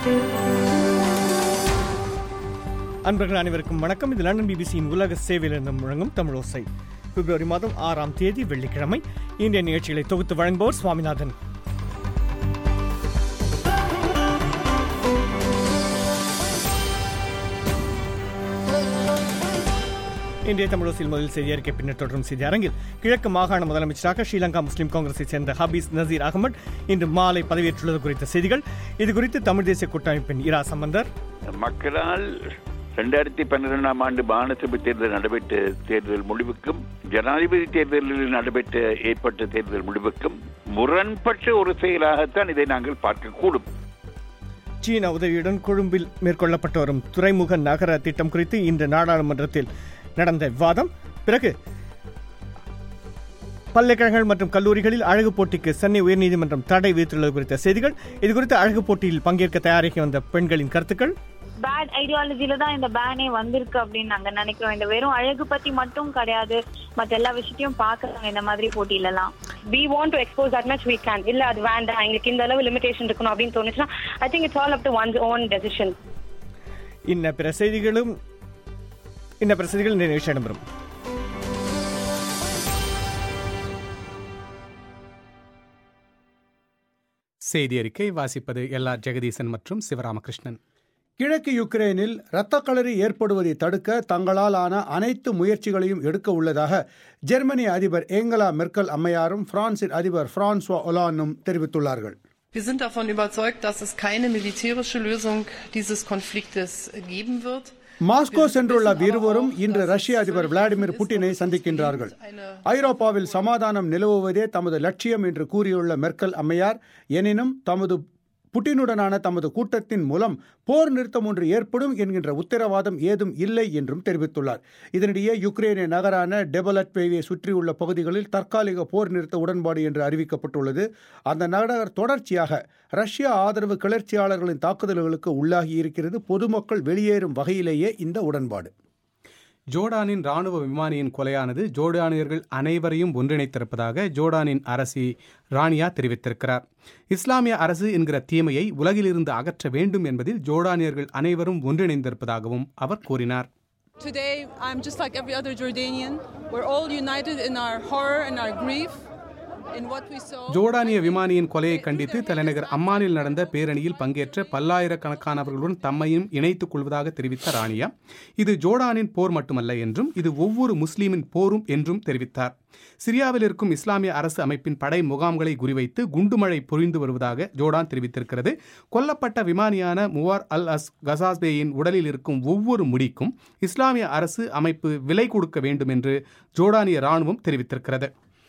அன்பர்கள் அனைவருக்கும் வணக்கம் இது லண்டன் பிபிசியின் உலக சேவையிலிருந்து முழங்கும் தமிழோசை பிப்ரவரி மாதம் ஆறாம் தேதி வெள்ளிக்கிழமை இந்திய நிகழ்ச்சிகளை தொகுத்து வழங்குபவர் சுவாமிநாதன் இன்றைய தமிழோசில் முதல் செய்தி அறிக்கை பின்னர் தொடரும் செய்தி அரங்கில் கிழக்கு மாகாண முதலமைச்சராக ஸ்ரீலங்கா முஸ்லிம் காங்கிரஸை சேர்ந்த ஹபீஸ் நசீர் அகமது இன்று மாலை பதவியேற்றுள்ளது குறித்த செய்திகள் இது குறித்து தமிழ் தேசிய கூட்டமைப்பின் இரா சம்பந்தர் மக்களால் ரெண்டாயிரத்தி பன்னிரெண்டாம் ஆண்டு மாநசபை தேர்தல் நடைபெற்ற தேர்தல் முடிவுக்கும் ஜனாதிபதி தேர்தலில் நடைபெற்ற ஏற்பட்ட தேர்தல் முடிவுக்கும் முரண்பட்ட ஒரு செயலாகத்தான் இதை நாங்கள் பார்க்கக்கூடும் சீன உதவியுடன் கொழும்பில் மேற்கொள்ளப்பட்டு வரும் துறைமுக நகர திட்டம் குறித்து இன்று நாடாளுமன்றத்தில் நடந்த விவாதம் பிறகு பல்கலைக்கழகங்கள் மற்றும் கல்லூரிகளில் அழகு போட்டிக்கு சென்னை உயர்நீதிமன்றம் தடை விதித்துள்ளது குறித்த செய்திகள் இது குறித்து அழகு போட்டியில் பங்கேற்க தயாராகி வந்த பெண்களின் கருத்துக்கள் பேட் ஐடியாலஜில தான் இந்த பேனே வந்திருக்கு அப்படின்னு நாங்க நினைக்கிறோம் இந்த வெறும் அழகு பத்தி மட்டும் கிடையாது மத்த எல்லா விஷயத்தையும் பாக்குறாங்க இந்த மாதிரி போட்டியில எல்லாம் we want to expose that much we can இல்ல அது வேண்டாம் எங்களுக்கு இந்த அளவு லிமிடேஷன் இருக்கணும் அப்படின்னு தோணுச்சுன்னா I think it's all up to one's own decision இன்ன பிற செய்திகளும் இன்ன பிற செய்திகள் இந்த நிகழ்ச்சி இடம்பெறும் செய்தி அறிக்கை வாசிப்பது எல் ஆர் ஜெகதீசன் மற்றும் சிவராமகிருஷ்ணன் கிழக்கு யுக்ரைனில் இரத்தக்களறி ஏற்படுவதை தடுக்க தங்களால் ஆன அனைத்து முயற்சிகளையும் எடுக்க உள்ளதாக ஜெர்மனி அதிபர் ஏங்கலா மெர்க்கல் அம்மையாரும் பிரான்சின் அதிபர் பிரான்சுவா ஒலானும் தெரிவித்துள்ளார்கள் Wir sind davon überzeugt, dass es keine militärische Lösung dieses Konfliktes geben wird. Moscow சென்றுள்ள இருவரும் இன்று ரஷ்ய அதிபர் விளாடிமிர் புட்டினை சந்திக்கின்றார்கள் ஐரோப்பாவில் சமாதானம் நிலவுவதே தமது லட்சியம் என்று கூறியுள்ள மெர்க்கல் அம்மையார் எனினும் தமது புட்டினுடனான தமது கூட்டத்தின் மூலம் போர் நிறுத்தம் ஒன்று ஏற்படும் என்கின்ற உத்தரவாதம் ஏதும் இல்லை என்றும் தெரிவித்துள்ளார் இதனிடையே யுக்ரைனிய நகரான டெபலட்பேவை சுற்றியுள்ள பகுதிகளில் தற்காலிக போர் நிறுத்த உடன்பாடு என்று அறிவிக்கப்பட்டுள்ளது அந்த நகர் தொடர்ச்சியாக ரஷ்ய ஆதரவு கிளர்ச்சியாளர்களின் தாக்குதல்களுக்கு உள்ளாகி இருக்கிறது பொதுமக்கள் வெளியேறும் வகையிலேயே இந்த உடன்பாடு ஜோர்டானின் ராணுவ விமானியின் கொலையானது ஜோர்டானியர்கள் அனைவரையும் ஒன்றிணைத்திருப்பதாக ஜோர்டானின் அரசி ராணியா தெரிவித்திருக்கிறார் இஸ்லாமிய அரசு என்கிற தீமையை உலகிலிருந்து அகற்ற வேண்டும் என்பதில் ஜோர்டானியர்கள் அனைவரும் ஒன்றிணைந்திருப்பதாகவும் அவர் கூறினார் Today, I'm just like every other Jordanian. We're all united in our horror and our grief. in what we saw. ஜோர்டானிய விமானியின் கொலையை கண்டித்து தலைநகர் அம்மானில் நடந்த பேரணியில் பங்கேற்ற பல்லாயிரக்கணக்கானவர்களுடன் தம்மையும் இணைத்துக் கொள்வதாக தெரிவித்த ராணியா இது ஜோர்டானின் போர் மட்டுமல்ல என்றும் இது ஒவ்வொரு முஸ்லீமின் போரும் என்றும் தெரிவித்தார் சிரியாவில் இருக்கும் இஸ்லாமிய அரசு அமைப்பின் படை முகாம்களை குறிவைத்து குண்டுமழை பொழிந்து வருவதாக ஜோர்டான் தெரிவித்திருக்கிறது கொல்லப்பட்ட விமானியான முவார் அல் அஸ் கசாஸ்பேயின் உடலில் இருக்கும் ஒவ்வொரு முடிக்கும் இஸ்லாமிய அரசு அமைப்பு விலை கொடுக்க வேண்டும் என்று ஜோர்டானிய ராணுவம் தெரிவித்திருக்கிறது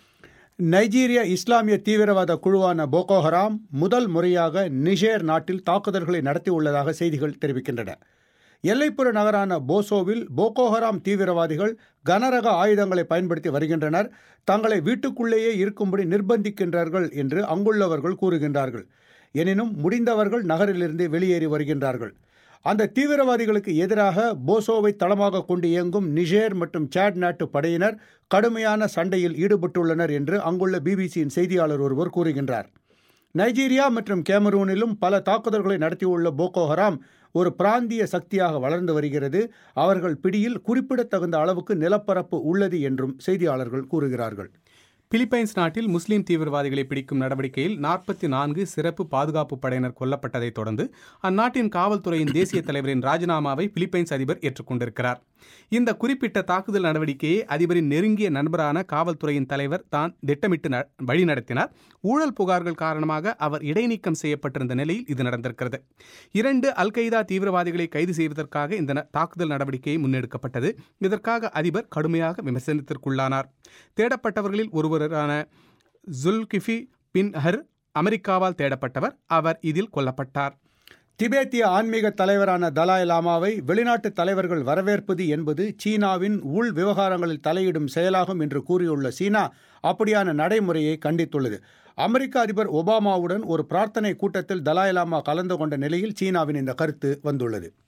நைஜீரிய இஸ்லாமிய தீவிரவாத குழுவான போகோ ஹராம் முதல் முறையாக நிஜேர் நாட்டில் தாக்குதல்களை நடத்தியுள்ளதாக செய்திகள் தெரிவிக்கின்றன எல்லைப்புற நகரான போசோவில் போகோ ஹராம் தீவிரவாதிகள் கனரக ஆயுதங்களை பயன்படுத்தி வருகின்றனர் தங்களை வீட்டுக்குள்ளேயே இருக்கும்படி நிர்பந்திக்கின்றார்கள் என்று அங்குள்ளவர்கள் கூறுகின்றார்கள் எனினும் முடிந்தவர்கள் நகரிலிருந்து வெளியேறி வருகின்றார்கள் அந்த தீவிரவாதிகளுக்கு எதிராக போசோவை தளமாக கொண்டு இயங்கும் நிஜேர் மற்றும் சாட் நாட்டு படையினர் கடுமையான சண்டையில் ஈடுபட்டுள்ளனர் என்று அங்குள்ள பிபிசியின் செய்தியாளர் ஒருவர் கூறுகின்றார் நைஜீரியா மற்றும் கேமரூனிலும் பல தாக்குதல்களை நடத்தியுள்ள போகோ ஹராம் ஒரு பிராந்திய சக்தியாக வளர்ந்து வருகிறது அவர்கள் பிடியில் குறிப்பிடத்தகுந்த அளவுக்கு நிலப்பரப்பு உள்ளது என்றும் செய்தியாளர்கள் கூறுகிறார்கள் பிலிப்பைன்ஸ் நாட்டில் முஸ்லீம் தீவிரவாதிகளை பிடிக்கும் நடவடிக்கையில் நாற்பத்தி நான்கு சிறப்பு பாதுகாப்பு படையினர் கொல்லப்பட்டதைத் தொடர்ந்து அந்நாட்டின் காவல்துறையின் தேசிய தலைவரின் ராஜினாமாவை பிலிப்பைன்ஸ் அதிபர் ஏற்றுக்கொண்டிருக்கிறார் இந்த குறிப்பிட்ட தாக்குதல் நடவடிக்கையை அதிபரின் நெருங்கிய நண்பரான காவல்துறையின் தலைவர் தான் திட்டமிட்டு வழிநடத்தினார் ஊழல் புகார்கள் காரணமாக அவர் இடைநீக்கம் செய்யப்பட்டிருந்த நிலையில் இது நடந்திருக்கிறது இரண்டு அல் கெய்தா தீவிரவாதிகளை கைது செய்வதற்காக இந்த தாக்குதல் நடவடிக்கையை முன்னெடுக்கப்பட்டது இதற்காக அதிபர் கடுமையாக விமர்சனத்திற்குள்ளானார் தேடப்பட்டவர்களில் ஒருவரான ஜுல்கிஃபி பின் ஹர் அமெரிக்காவால் தேடப்பட்டவர் அவர் இதில் கொல்லப்பட்டார் திபேத்திய ஆன்மீக தலைவரான தலாய் லாமாவை வெளிநாட்டு தலைவர்கள் வரவேற்பது என்பது சீனாவின் உள் விவகாரங்களில் தலையிடும் செயலாகும் என்று கூறியுள்ள சீனா அப்படியான நடைமுறையை கண்டித்துள்ளது அமெரிக்க அதிபர் ஒபாமாவுடன் ஒரு பிரார்த்தனை கூட்டத்தில் தலாய் லாமா கலந்து கொண்ட நிலையில் சீனாவின் இந்த கருத்து வந்துள்ளது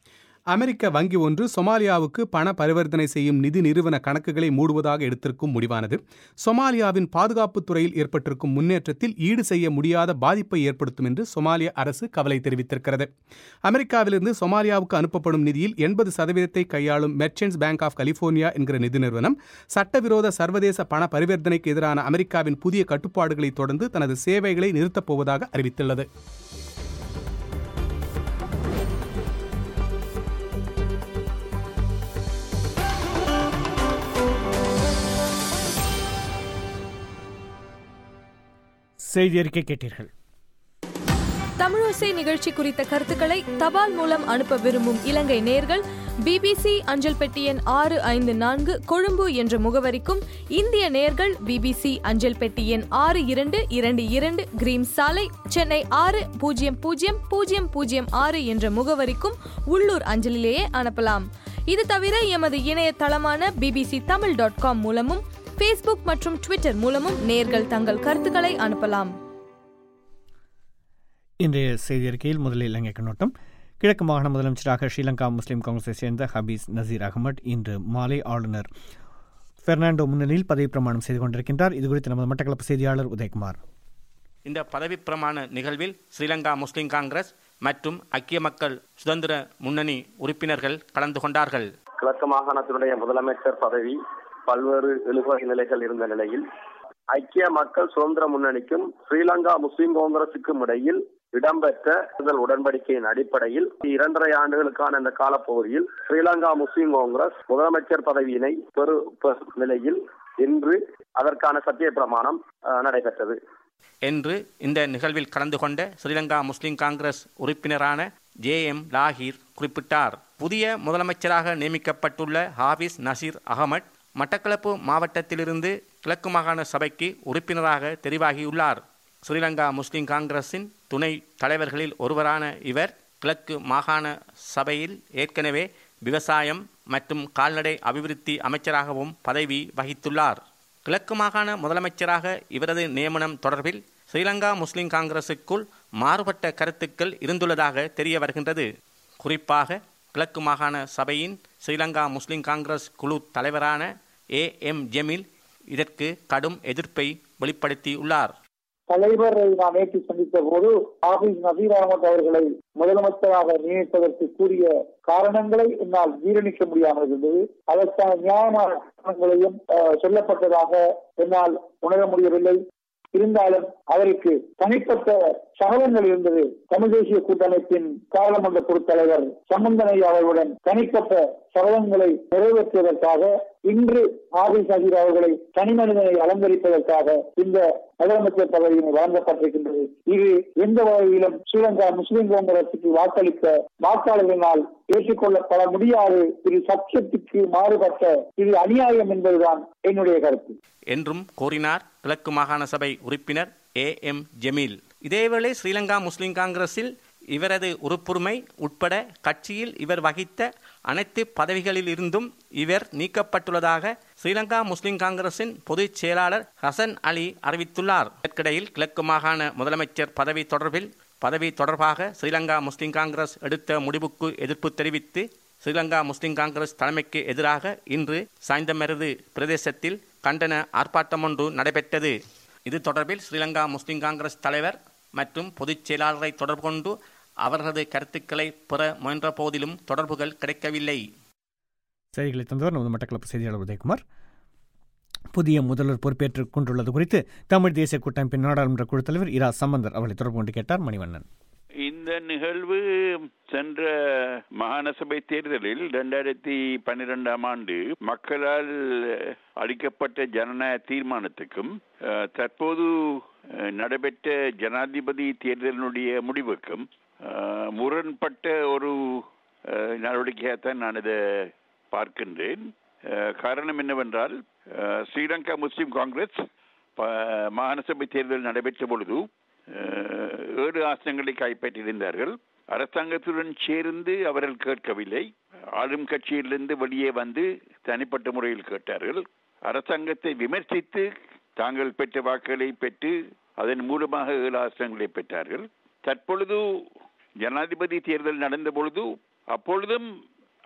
அமெரிக்க வங்கி ஒன்று சொமாலியாவுக்கு பண பரிவர்த்தனை செய்யும் நிதி நிறுவன கணக்குகளை மூடுவதாக எடுத்திருக்கும் முடிவானது சொமாலியாவின் பாதுகாப்புத் துறையில் ஏற்பட்டிருக்கும் முன்னேற்றத்தில் ஈடு செய்ய முடியாத பாதிப்பை ஏற்படுத்தும் என்று சொமாலிய அரசு கவலை தெரிவித்திருக்கிறது அமெரிக்காவிலிருந்து சொமாலியாவுக்கு அனுப்பப்படும் நிதியில் எண்பது சதவீதத்தை கையாளும் மெர்ச்சன்ட்ஸ் பேங்க் ஆஃப் கலிபோர்னியா என்கிற நிதி நிறுவனம் சட்டவிரோத சர்வதேச பண பரிவர்த்தனைக்கு எதிரான அமெரிக்காவின் புதிய கட்டுப்பாடுகளை தொடர்ந்து தனது சேவைகளை நிறுத்தப் போவதாக அறிவித்துள்ளது செய்தி அறிக்கை கேட்டீர்கள் தமிழோசை நிகழ்ச்சி குறித்த கருத்துக்களை தபால் மூலம் அனுப்ப விரும்பும் இலங்கை நேர்கள் பிபிசி அஞ்சல் பெட்டி எண் ஆறு ஐந்து நான்கு கொழும்பு என்ற முகவரிக்கும் இந்திய நேர்கள் பிபிசி அஞ்சல் பெட்டி எண் ஆறு இரண்டு இரண்டு இரண்டு கிரீம் சாலை சென்னை ஆறு பூஜ்ஜியம் பூஜ்ஜியம் பூஜ்ஜியம் பூஜ்ஜியம் ஆறு என்ற முகவரிக்கும் உள்ளூர் அஞ்சலிலேயே அனுப்பலாம் இது தவிர எமது இணையதளமான பிபிசி தமிழ் டாட் காம் மூலமும் ஃபேஸ்புக் மற்றும் ட்விட்டர் மூலமும் நேர்கள் தங்கள் கருத்துக்களை அனுப்பலாம் இன்றைய செய்தி அறிக்கையில் முதலில் இலங்கை கண்ணோட்டம் கிழக்கு மாகாண முதலமைச்சராக ஸ்ரீலங்கா முஸ்லீம் காங்கிரஸை சேர்ந்த ஹபீஸ் நசீர் அகமட் இன்று மாலை ஆளுநர் பெர்னாண்டோ முன்னிலையில் பதவி பிரமாணம் செய்து கொண்டிருக்கின்றார் இதுகுறித்து நமது மட்டக்களப்பு செய்தியாளர் உதயகுமார் இந்த பதவி பிரமாண நிகழ்வில் ஸ்ரீலங்கா முஸ்லிம் காங்கிரஸ் மற்றும் ஐக்கிய மக்கள் சுதந்திர முன்னணி உறுப்பினர்கள் கலந்து கொண்டார்கள் கிழக்கு மாகாணத்தினுடைய முதலமைச்சர் பதவி பல்வேறு இழுபறி நிலைகள் இருந்த நிலையில் ஐக்கிய மக்கள் சுதந்திர முன்னணிக்கும் ஸ்ரீலங்கா முஸ்லிம் காங்கிரசுக்கும் இடையில் இடம்பெற்ற தேர்தல் உடன்படிக்கையின் அடிப்படையில் இரண்டரை ஆண்டுகளுக்கான இந்த காலப்பகுதியில் ஸ்ரீலங்கா முஸ்லிம் காங்கிரஸ் முதலமைச்சர் பதவியினை பெறு பெறும் நிலையில் இன்று அதற்கான சத்திய பிரமாணம் அஹ், நடைபெற்றது என்று இந்த நிகழ்வில் கலந்து கொண்ட ஸ்ரீலங்கா முஸ்லிம் காங்கிரஸ் உறுப்பினரான ஜே எம் லாஹீர் குறிப்பிட்டார் புதிய முதலமைச்சராக நியமிக்கப்பட்டுள்ள ஹாபிஸ் நசீர் அகமட் மட்டக்களப்பு மாவட்டத்திலிருந்து கிழக்கு மாகாண சபைக்கு உறுப்பினராக தெரிவாகியுள்ளார் ஸ்ரீலங்கா முஸ்லிம் காங்கிரஸின் துணை தலைவர்களில் ஒருவரான இவர் கிழக்கு மாகாண சபையில் ஏற்கனவே விவசாயம் மற்றும் கால்நடை அபிவிருத்தி அமைச்சராகவும் பதவி வகித்துள்ளார் கிழக்கு மாகாண முதலமைச்சராக இவரது நியமனம் தொடர்பில் ஸ்ரீலங்கா முஸ்லிம் காங்கிரசுக்குள் மாறுபட்ட கருத்துக்கள் இருந்துள்ளதாக தெரிய வருகின்றது குறிப்பாக கிழக்கு மாகாண சபையின் ஸ்ரீலங்கா முஸ்லிம் காங்கிரஸ் குழு தலைவரான ஏ எம் ஜெமில் இதற்கு கடும் எதிர்ப்பை வெளிப்படுத்தியுள்ளார் தலைவரை நான் நேற்று சந்தித்த போது ஆபீஸ் நசீர் அகமது அவர்களை முதலமைச்சராக நியமிப்பதற்கு கூறிய காரணங்களை என்னால் ஜீரணிக்க முடியாமல் இருந்தது அதற்கான நியாயமான காரணங்களையும் அஹ், சொல்லப்பட்டதாக என்னால் உணர முடியவில்லை இருந்தாலும் அவருக்கு தனிப்பட்ட சகலங்கள் இருந்தது தமிழ் தேசிய கூட்டமைப்பின் பாராளுமன்ற பொறுத் தலைவர் சம்பந்தனை அவர்களுடன் தனிப்பட்ட சகலங்களை நிறைவேற்றுவதற்காக இன்று ஆபீஸ் நசீர் அவர்களை தனி மனிதனை அலங்கரிப்பதற்காக இந்த முதலமைச்சர் பதவியினை வழங்கப்பட்டிருக்கின்றது இது எந்த வகையிலும் ஸ்ரீலங்கா முஸ்லிம் காங்கிரசுக்கு வாக்களித்த வாக்காளர்களினால் ஏற்றுக்கொள்ளப்பட முடியாது இது சத்தியத்துக்கு மாறுபட்ட இது அநியாயம் என்பதுதான் என்னுடைய கருத்து என்றும் கூறினார் கிழக்கு மாகாண சபை உறுப்பினர் ஏ எம் ஜெமீல் இதேவேளை ஸ்ரீலங்கா முஸ்லிம் காங்கிரஸில் இவரது உறுப்புரிமை உட்பட கட்சியில் இவர் வகித்த அனைத்து பதவிகளில் இருந்தும் இவர் நீக்கப்பட்டுள்ளதாக ஸ்ரீலங்கா முஸ்லிம் காங்கிரசின் பொதுச் செயலாளர் ஹசன் அலி அறிவித்துள்ளார் இதற்கிடையில் கிழக்கு மாகாண முதலமைச்சர் பதவி தொடர்பில் பதவி தொடர்பாக ஸ்ரீலங்கா முஸ்லிம் காங்கிரஸ் எடுத்த முடிவுக்கு எதிர்ப்பு தெரிவித்து ஸ்ரீலங்கா முஸ்லிம் காங்கிரஸ் தலைமைக்கு எதிராக இன்று சாய்ந்தமருது பிரதேசத்தில் கண்டன ஆர்ப்பாட்டம் ஒன்று நடைபெற்றது இது தொடர்பில் ஸ்ரீலங்கா முஸ்லிம் காங்கிரஸ் தலைவர் மற்றும் பொதுச் செயலாளரை தொடர்பு கொண்டு அவர்களது கருத்துக்களை பெற முயன்ற போதிலும் தொடர்புகள் கிடைக்கவில்லை செய்திகளை தந்தவர் நமது மட்டக்களப்பு செய்தியாளர் உதயகுமார் புதிய முதல்வர் பொறுப்பேற்றுக் கொண்டுள்ளது குறித்து தமிழ் தேசிய கூட்டமைப்பின் நாடாளுமன்ற குழு தலைவர் இரா சம்பந்தர் அவர்களை தொடர்பு கொண்டு கேட்டார் மணிவண்ணன் இந்த நிகழ்வு சென்ற மாகாண சபை தேர்தலில் இரண்டாயிரத்தி பன்னிரெண்டாம் ஆண்டு மக்களால் அளிக்கப்பட்ட ஜனநாயக தீர்மானத்துக்கும் அஹ், தற்போது அஹ், நடைபெற்ற ஜனாதிபதி தேர்தலினுடைய முடிவுக்கும் அஹ், முரண்பட்ட ஒரு அஹ், நடவடிக்கையாகத்தான் நான் இதை பார்க்கின்றேன் அஹ், காரணம் என்னவென்றால் அஹ், ஸ்ரீலங்கா முஸ்லிம் காங்கிரஸ் ப- மாகாண சபை தேர்தல் நடைபெற்ற பொழுது அஹ், ஏழு ஆசனங்களை கைப்பற்றியிருந்தார்கள் அரசாங்கத்துடன் சேர்ந்து அவர்கள் கேட்கவில்லை ஆளும் கட்சியிலிருந்து வெளியே வந்து தனிப்பட்ட முறையில் கேட்டார்கள் அரசாங்கத்தை விமர்சித்து தாங்கள் பெற்ற வாக்குகளை பெற்று அதன் மூலமாக ஏழு ஆசனங்களை பெற்றார்கள் தற்பொழுது ஜனாதிபதி தேர்தல் நடந்த பொழுது அப்பொழுதும்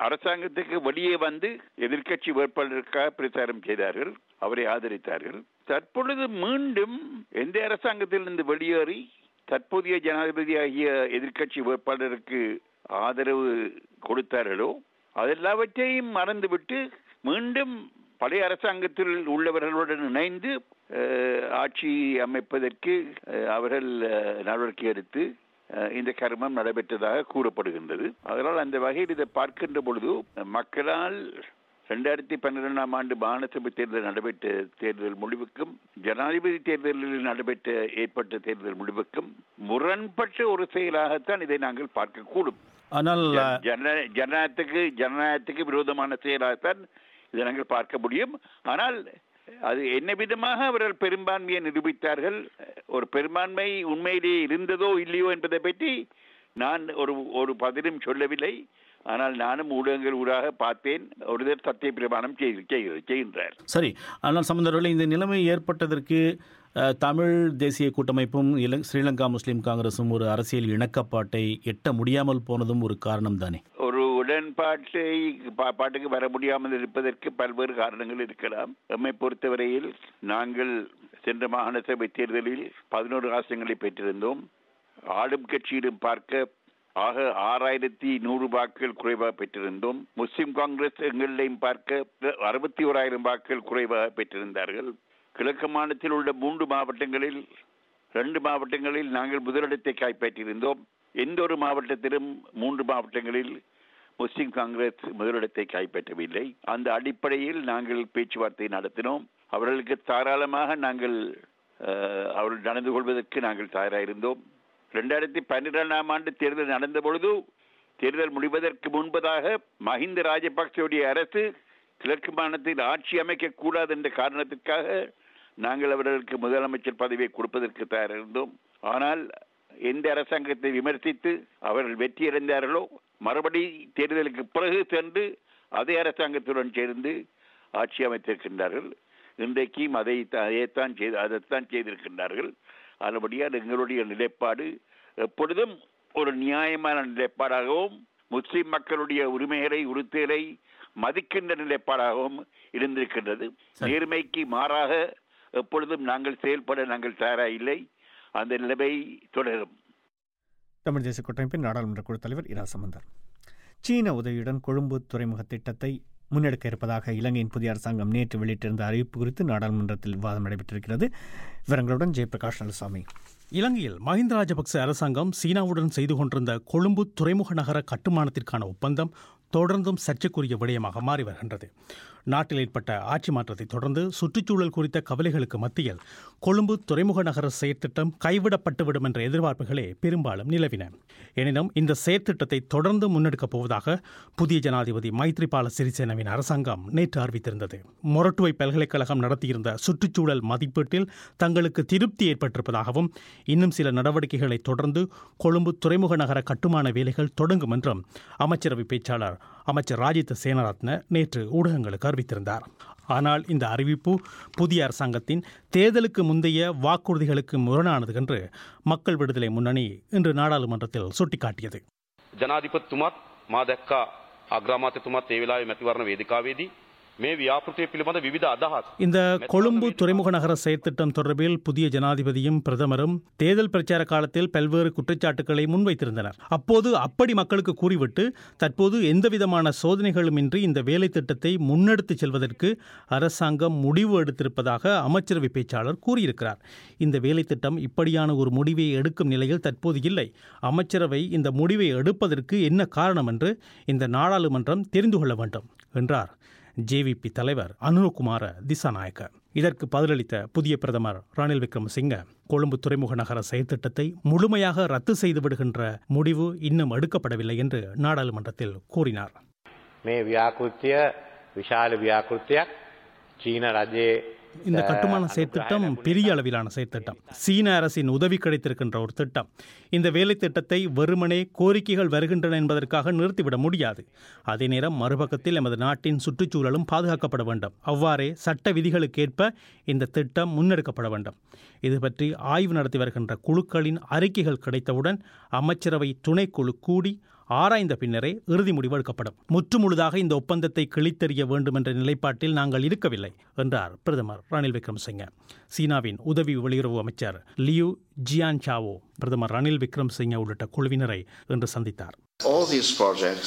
அரசாங்கத்துக்கு வெளியே வந்து எதிர்க்கட்சி வேட்பாளருக்காக பிரச்சாரம் செய்தார்கள் அவரை ஆதரித்தார்கள் தற்பொழுது மீண்டும் எந்த அரசாங்கத்திலிருந்து வெளியேறி தற்போதைய ஜனாதிபதியாகிய எதிர்க்கட்சி வேட்பாளருக்கு ஆதரவு கொடுத்தார்களோ அதெல்லாவற்றையும் மறந்துவிட்டு மீண்டும் பழைய அரசாங்கத்தில் உள்ளவர்களுடன் இணைந்து அஹ், ஆட்சி அமைப்பதற்கு அஹ், அவர்கள் அஹ், நடவடிக்கை எடுத்து அஹ், இந்த கர்மம் நடைபெற்றதாக கூறப்படுகின்றது அதனால் அந்த வகையில் இதை பார்க்கின்ற பொழுது மக்களால் ரெண்டாயிரத்தி பன்னிரெண்டாம் ஆண்டு மாநிலசபை தேர்தல் நடைபெற்ற தேர்தல் முடிவுக்கும் ஜனாதிபதி தேர்தலில் நடைபெற்ற ஏற்பட்ட தேர்தல் முடிவுக்கும் முரண்பட்ட ஒரு செயலாகத்தான் இதை நாங்கள் பார்க்கக்கூடும் ஆனால் ஜன- ஜனநாயகத்துக்கு ஜனநாயகத்துக்கு விரோதமான செயலாகத்தான் இதை நாங்கள் பார்க்க முடியும் ஆனால் அது என்ன விதமாக அவர்கள் பெரும்பான்மையை நிரூபித்தார்கள் ஒரு பெரும்பான்மை உண்மையிலேயே இருந்ததோ இல்லையோ என்பதை பற்றி நான் ஒரு ஒரு பதிலும் சொல்லவில்லை ஆனால் நானும் ஊடகங்கள் ஊடாக பார்த்தேன் ஒருதர் சத்திய பிரமாணம் செய்து- செய்து- செய்கின்றார் சரி ஆனால் சம்பந்தவர்களே இந்த நிலைமை ஏற்பட்டதற்கு அஹ், தமிழ் தேசிய கூட்டமைப்பும் இல ஸ்ரீலங்கா முஸ்லீம் காங்கிரஸும் ஒரு அரசியல் இணக்கப்பாட்டை எட்ட முடியாமல் போனதும் ஒரு காரணம் தானே ஒரு உடன்பாட்டை பா- பாட்டுக்கு வர முடியாமல் இருப்பதற்கு பல்வேறு காரணங்கள் இருக்கலாம் எம்மை பொறுத்தவரையில் நாங்கள் சென்ற மாகாண சபை தேர்தலில் பதினோரு ஆசனங்களை பெற்றிருந்தோம் ஆளும் கட்சியிலும் பார்க்க ஆக ஆறாயிரத்தி நூறு வாக்குகள் குறைவாக பெற்றிருந்தோம் முஸ்லிம் காங்கிரஸ் எங்களிலையும் பார்க்க அறுபத்தி ஓராயிரம் வாக்குகள் குறைவாக பெற்றிருந்தார்கள் கிழக்கு மாநிலத்தில் உள்ள மூன்று மாவட்டங்களில் ரெண்டு மாவட்டங்களில் நாங்கள் முதலிடத்தை கைப்பற்றியிருந்தோம் எந்த ஒரு மாவட்டத்திலும் மூன்று மாவட்டங்களில் முஸ்லிம் காங்கிரஸ் முதலிடத்தை கைப்பற்றவில்லை அந்த அடிப்படையில் நாங்கள் பேச்சுவார்த்தை நடத்தினோம் அவர்களுக்கு தாராளமாக நாங்கள் அஹ், அவர்கள் நடந்து கொள்வதற்கு நாங்கள் தயாராயிருந்தோம் ரெண்டாயிரத்தி பன்னிரெண்டாம் ஆண்டு தேர்தல் நடந்த பொழுது தேர்தல் முடிவதற்கு முன்பதாக மஹிந்த ராஜபக்சவுடைய அரசு கிழக்கு மாநிலத்தில் ஆட்சி அமைக்க கூடாது என்ற காரணத்திற்காக நாங்கள் அவர்களுக்கு முதலமைச்சர் பதவியை கொடுப்பதற்கு தயாரிருந்தோம் ஆனால் எந்த அரசாங்கத்தை விமர்சித்து அவர்கள் வெற்றியடைந்தார்களோ மறுபடி தேர்தலுக்கு பிறகு சென்று அதே அரசாங்கத்துடன் சேர்ந்து ஆட்சி அமைத்திருக்கின்றார்கள் இன்றைக்கும் அதை அதைத்தான் செய்து அதைத்தான் செய்திருக்கின்றார்கள் அதுபடியால் எங்களுடைய நிலைப்பாடு எப்பொழுதும் ஒரு நியாயமான நிலைப்பாடாகவும் முஸ்லிம் மக்களுடைய உரிமைகளை உறுத்தலை மதிக்கின்ற நிலைப்பாடாகவும் இருந்திருக்கின்றது நேர்மைக்கு மாறாக எப்பொழுதும் நாங்கள் செயல்பட நாங்கள் தயாராக இல்லை அந்த நிலைமை தொடரும் தமிழ் தேசிய கூட்டமைப்பின் நாடாளுமன்ற குழு தலைவர் இரா சம்பந்தர் சீன உதவியுடன் கொழும்பு துறைமுக திட்டத்தை முன்னெடுக்க இருப்பதாக இலங்கையின் புதிய அரசாங்கம் நேற்று வெளியிட்டிருந்த அறிவிப்பு குறித்து நாடாளுமன்றத்தில் விவாதம் நடைபெற்றிருக்கிறது விவரங்களுடன் ஜெயபிரகாஷ் நலுசாமி இலங்கையில் மஹிந்த ராஜபக்ச அரசாங்கம் சீனாவுடன் செய்து கொண்டிருந்த கொழும்பு துறைமுக நகர கட்டுமானத்திற்கான ஒப்பந்தம் தொடர்ந்தும் சர்ச்சைக்குரிய விடயமாக மாறி வருகின்றது நாட்டில் ஏற்பட்ட ஆட்சி மாற்றத்தை தொடர்ந்து சுற்றுச்சூழல் குறித்த கவலைகளுக்கு மத்தியில் கொழும்பு துறைமுக நகர செயற்திட்டம் கைவிடப்பட்டுவிடும் என்ற எதிர்பார்ப்புகளே பெரும்பாலும் நிலவின எனினும் இந்த செயற்திட்டத்தை தொடர்ந்து முன்னெடுக்கப் போவதாக புதிய ஜனாதிபதி மைத்ரிபால சிறிசேனவின் அரசாங்கம் நேற்று அறிவித்திருந்தது மொரட்டுவை பல்கலைக்கழகம் நடத்தியிருந்த சுற்றுச்சூழல் மதிப்பீட்டில் தங்களுக்கு திருப்தி ஏற்பட்டிருப்பதாகவும் இன்னும் சில நடவடிக்கைகளை தொடர்ந்து கொழும்பு துறைமுக நகர கட்டுமான வேலைகள் தொடங்கும் என்றும் அமைச்சரவை பேச்சாளர் அமைச்சர் ராஜித சேனரத்ன நேற்று ஊடகங்களுக்கு அறிவித்திருந்தார் ஆனால் இந்த அறிவிப்பு புதிய அரசாங்கத்தின் தேர்தலுக்கு முந்தைய வாக்குறுதிகளுக்கு முரணானது என்று மக்கள் விடுதலை முன்னணி இன்று நாடாளுமன்றத்தில் சுட்டிக்காட்டியது ජනාධිපතිතුමත් මා දැක්කා අග්‍රාමාත්‍යතුමත් ඒ වෙලාවේ මැතිවරණ වේදිකාවේදී මේ ව්‍යාපෘතිය පිළිබඳ විවිධ අදහස් இந்த கொழும்பு துறைமுக நகர செயற்திட்டம் தொடர்பில் புதிய ஜனாதிபதியும் பிரதமரும் தேர்தல் பிரச்சார காலத்தில் பல்வேறு குற்றச்சாட்டுகளை முன்வைத்திருந்தனர் அப்போது அப்படி மக்களுக்கு கூறிவிட்டு தற்போது எந்தவிதமான சோதனைகளுமின்றி இந்த வேலை திட்டத்தை முன்னெடுத்துச் செல்வதற்கு அரசாங்கம் முடிவு எடுத்திருப்பதாக அமைச்சரவை பேச்சாளர் கூறியிருக்கிறார் இந்த வேலை திட்டம் இப்படியான ஒரு முடிவை எடுக்கும் நிலையில் தற்போது இல்லை அமைச்சரவை இந்த முடிவை எடுப்பதற்கு என்ன காரணம் என்று இந்த நாடாளுமன்றம் தெரிந்து கொள்ள வேண்டும் என்றார் ஜேவிபி தலைவர் அனுரகுமார திசாநாயக்க இதற்கு பதிலளித்த புதிய பிரதமர் ரணில் விக்ரமசிங்க கொழும்பு துறைமுக நகர செயற்திட்டத்தை முழுமையாக ரத்து செய்து விடுகின்ற முடிவு இன்னும் எடுக்கப்படவில்லை என்று நாடாளுமன்றத்தில் கூறினார் මේ ව්‍යාකෘතිය විශාල ව්‍යාකෘතියක් චීන රජයේ இந்த கட்டுமான செயற்திட்டம் பெரிய அளவிலான செயற்திட்டம் சீன அரசின் உதவி கிடைத்திருக்கின்ற ஒரு திட்டம் இந்த வேலை திட்டத்தை வெறுமனே கோரிக்கைகள் வருகின்றன என்பதற்காக நிறுத்திவிட முடியாது அதே நேரம் மறுபக்கத்தில் எமது நாட்டின் சுற்றுச்சூழலும் பாதுகாக்கப்பட வேண்டும் அவ்வாறே சட்ட விதிகளுக்கேற்ப இந்த திட்டம் முன்னெடுக்கப்பட வேண்டும் இது பற்றி ஆய்வு நடத்தி வருகின்ற குழுக்களின் அறிக்கைகள் கிடைத்தவுடன் அமைச்சரவை துணைக்குழு கூடி ஆராய்ந்த பின்னரே இறுதி முடிவு எடுக்கப்படும் முற்றுமுழுதாக இந்த ஒப்பந்தத்தை கிழித்தெறிய வேண்டும் என்ற நிலைப்பாட்டில் நாங்கள் இருக்கவில்லை என்றார் பிரதமர் ரணில் விக்ரமசிங்க சீனாவின் உதவி வெளியுறவு அமைச்சர் லியூ ஜியான் சாவோ பிரதமர் ரணில் விக்ரமசிங்க உள்ளிட்ட குழுவினரை இன்று சந்தித்தார் All these projects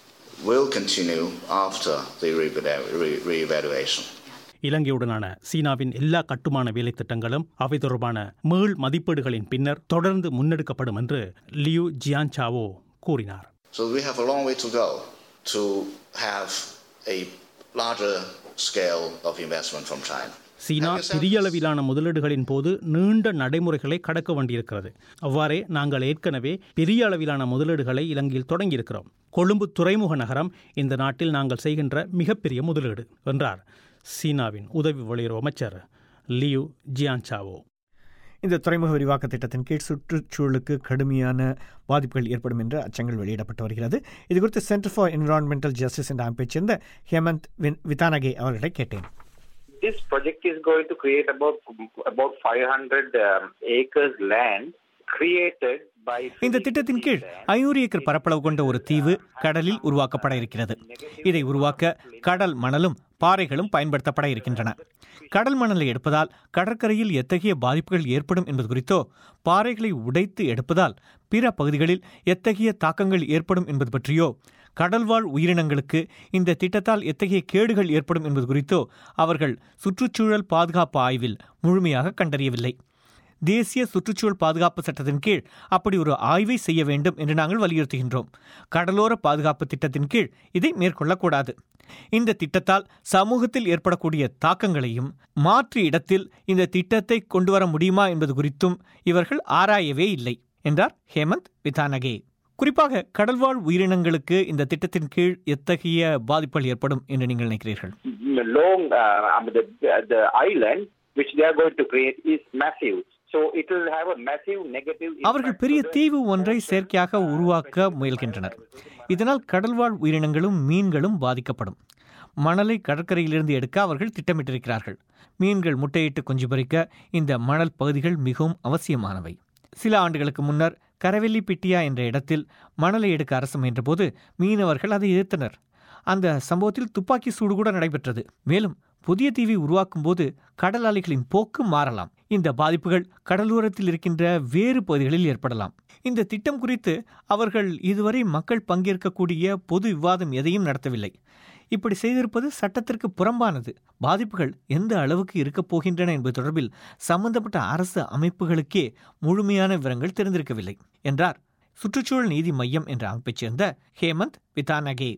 will continue after the re- re- re-evaluation. இலங்கையுடனான சீனாவின் எல்லா கட்டுமான வேலை திட்டங்களும் அவை தொடர்பான மீள் மதிப்பீடுகளின் பின்னர் தொடர்ந்து முன்னெடுக்கப்படும் என்று லியூ ஜியான்சாவோ கூறினார் So we have a long way to go to have a larger scale of investment from China. சீனா பெரிய அளவிலான முதலீடுகளின் போது நீண்ட நடைமுறைகளை கடக்க வேண்டியிருக்கிறது அவ்வாறே நாங்கள் ஏற்கனவே பெரிய அளவிலான முதலீடுகளை இலங்கையில் தொடங்கியிருக்கிறோம் கொழும்பு துறைமுக நகரம் இந்த நாட்டில் நாங்கள் செய்கின்ற மிகப்பெரிய முதலீடு என்றார் சீனாவின் உதவி வெளியுறவு அமைச்சர் லியூ ஜியான்சாவோ இந்த துறைமுக விரிவாக்க திட்டத்தின் கீழ் சுற்றுச்சூழலுக்கு கடுமையான பாதிப்புகள் ஏற்படும் என்ற அச்சங்கள் வெளியிடப்பட்டு வருகிறது இது குறித்து சென்டர் ஃபார் என்விரான்மெண்டல் ஜஸ்டிஸ் என்ற அமைப்பைச் சேர்ந்த ஹேமந்த் வின் விதானகே அவர்களை கேட்டேன் This project is going to create about about 500 um, acres land created by இந்த திட்டத்தின் கீழ் ஐநூறு ஏக்கர் பரப்பளவு கொண்ட ஒரு தீவு கடலில் உருவாக்கப்பட இருக்கிறது இதை உருவாக்க கடல் மணலும் பாறைகளும் பயன்படுத்தப்பட இருக்கின்றன கடல் மணலை எடுப்பதால் கடற்கரையில் எத்தகைய பாதிப்புகள் ஏற்படும் என்பது குறித்தோ பாறைகளை உடைத்து எடுப்பதால் பிற பகுதிகளில் எத்தகைய தாக்கங்கள் ஏற்படும் என்பது பற்றியோ கடல்வாழ் உயிரினங்களுக்கு இந்த திட்டத்தால் எத்தகைய கேடுகள் ஏற்படும் என்பது குறித்தோ அவர்கள் சுற்றுச்சூழல் பாதுகாப்பு ஆய்வில் முழுமையாக கண்டறியவில்லை தேசிய சுற்றுச்சூழல் பாதுகாப்பு சட்டத்தின் கீழ் அப்படி ஒரு ஆய்வை செய்ய வேண்டும் என்று நாங்கள் வலியுறுத்துகின்றோம் கடலோர பாதுகாப்பு திட்டத்தின் கீழ் இதை மேற்கொள்ளக்கூடாது இந்த திட்டத்தால் சமூகத்தில் ஏற்படக்கூடிய தாக்கங்களையும் மாற்று இடத்தில் இந்த திட்டத்தை கொண்டு வர முடியுமா என்பது குறித்தும் இவர்கள் ஆராயவே இல்லை என்றார் ஹேமந்த் விதானகே குறிப்பாக கடல்வாழ் உயிரினங்களுக்கு இந்த திட்டத்தின் கீழ் எத்தகைய பாதிப்புகள் ஏற்படும் என்று நீங்கள் நினைக்கிறீர்கள் long uh, I mean, the, the island which they are going to create is massive. So it will have a massive negative அவர்கள் பெரிய தீவு ஒன்றை செயற்கையாக உருவாக்க முயல்கின்றனர் இதனால் கடல்வாழ் உயிரினங்களும் மீன்களும் பாதிக்கப்படும் மணலை கடற்கரையிலிருந்து எடுக்க அவர்கள் திட்டமிட்டிருக்கிறார்கள் மீன்கள் முட்டையிட்டு குஞ்சு பறிக்க இந்த மணல் பகுதிகள் மிகவும் அவசியமானவை சில ஆண்டுகளுக்கு முன்னர் கரவெல்லிப்பிட்டியா என்ற இடத்தில் மணலை எடுக்க அரசு முயன்றபோது மீனவர்கள் அதை எதிர்த்தனர் அந்த சம்பவத்தில் துப்பாக்கி சூடு கூட நடைபெற்றது மேலும் புதிய தீவை உருவாக்கும் போது கடல் அலைகளின் போக்கு மாறலாம் இந்த பாதிப்புகள் கடலோரத்தில் இருக்கின்ற வேறு பகுதிகளில் ஏற்படலாம் இந்த திட்டம் குறித்து அவர்கள் இதுவரை மக்கள் பங்கேற்கக்கூடிய பொது விவாதம் எதையும் நடத்தவில்லை இப்படி செய்திருப்பது சட்டத்திற்கு புறம்பானது பாதிப்புகள் எந்த அளவுக்கு இருக்கப் போகின்றன என்பது தொடர்பில் சம்பந்தப்பட்ட அரசு அமைப்புகளுக்கே முழுமையான விவரங்கள் தெரிந்திருக்கவில்லை என்றார் சுற்றுச்சூழல் நீதி மையம் என்ற அமைப்பைச் சேர்ந்த ஹேமந்த் விதானகே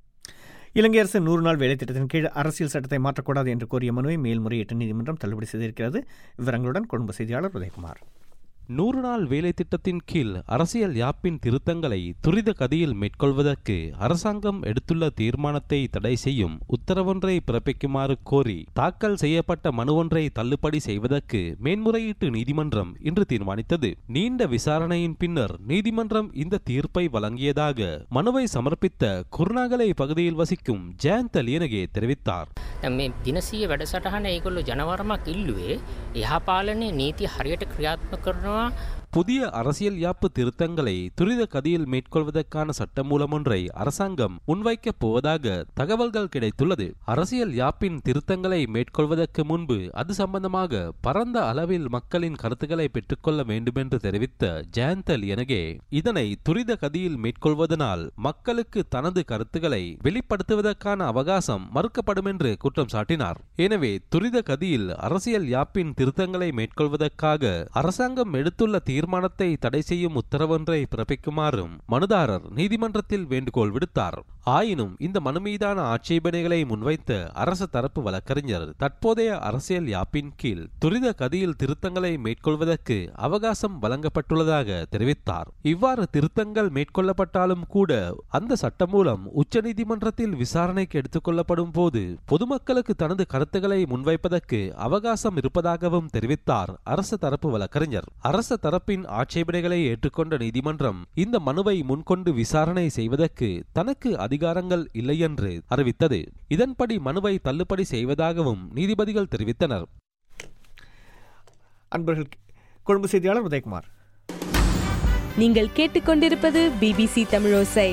இலங்கை அரசு நூறு நாள் வேலை திட்டத்தின் கீழ் அரசியல் சட்டத்தை மாற்றக்கூடாது என்று கோரிய மனுவை மேல்முறையீட்டு நீதிமன்றம் தள்ளுபடி செய்திருக்கிறது விவரங்களுடன் கொழும்பு செய்தியாளர் உதயகுமார் நூறு நாள் வேலை திட்டத்தின் கீழ் அரசியல் யாப்பின் திருத்தங்களை துரித கதியில் மேற்கொள்வதற்கு அரசாங்கம் எடுத்துள்ள தீர்மானத்தை தடை செய்யும் உத்தரவொன்றை பிறப்பிக்குமாறு கோரி தாக்கல் செய்யப்பட்ட மனு ஒன்றை தள்ளுபடி செய்வதற்கு மேன்முறையீட்டு நீதிமன்றம் இன்று தீர்மானித்தது நீண்ட விசாரணையின் பின்னர் நீதிமன்றம் இந்த தீர்ப்பை வழங்கியதாக மனுவை சமர்ப்பித்த குருநாகலை பகுதியில் வசிக்கும் ஜெயந்த் லியனகே தெரிவித்தார் මේ දිනසීය වැඩසටහන ඒගොල්ලු ජනවරමක් ඉල්ලුවේ යහපාලනය නීති හරියට ක්‍රියාත්ම කරනවා புதிய அரசியல் யாப்பு திருத்தங்களை துரித கதியில் மேற்கொள்வதற்கான சட்டமூலம் ஒன்றை அரசாங்கம் முன்வைக்கப் போவதாக தகவல்கள் கிடைத்துள்ளது அரசியல் யாப்பின் திருத்தங்களை மேற்கொள்வதற்கு முன்பு அது சம்பந்தமாக பரந்த அளவில் மக்களின் கருத்துக்களை பெற்றுக்கொள்ள வேண்டுமென்று தெரிவித்த ஜெயந்தல் எனகே இதனை துரித கதியில் மேற்கொள்வதனால் மக்களுக்கு தனது கருத்துக்களை வெளிப்படுத்துவதற்கான அவகாசம் மறுக்கப்படும் என்று குற்றம் சாட்டினார் எனவே துரித கதியில் அரசியல் யாப்பின் திருத்தங்களை மேற்கொள்வதற்காக அரசாங்கம் எடுத்துள்ள தீர்மானத்தை தடை செய்யும் உத்தரவொன்றை பிறப்பிக்குமாறும் மனுதாரர் நீதிமன்றத்தில் வேண்டுகோள் விடுத்தார் ஆயினும் இந்த மனு மீதான ஆட்சேபனைகளை முன்வைத்த அரசு தரப்பு வழக்கறிஞர் தற்போதைய அரசியல் யாப்பின் கீழ் துரித கதியில் திருத்தங்களை மேற்கொள்வதற்கு அவகாசம் வழங்கப்பட்டுள்ளதாக தெரிவித்தார் இவ்வாறு திருத்தங்கள் மேற்கொள்ளப்பட்டாலும் கூட அந்த சட்டம் மூலம் உச்சநீதிமன்றத்தில் விசாரணைக்கு எடுத்துக்கொள்ளப்படும் போது பொதுமக்களுக்கு தனது கருத்துக்களை முன்வைப்பதற்கு அவகாசம் இருப்பதாகவும் தெரிவித்தார் அரசு தரப்பு வழக்கறிஞர் அரசு தரப்பின் ஆட்சேபனைகளை ஏற்றுக்கொண்ட நீதிமன்றம் இந்த மனுவை முன்கொண்டு விசாரணை செய்வதற்கு தனக்கு அதிகாரங்கள் இல்லை என்று அறிவித்தது இதன்படி மனுவை தள்ளுபடி செய்வதாகவும் நீதிபதிகள் தெரிவித்தனர் அன்பர்கள் கொழும்பு செய்தியாளர் உதயகுமார் நீங்கள் கேட்டுக்கொண்டிருப்பது பிபிசி தமிழோசை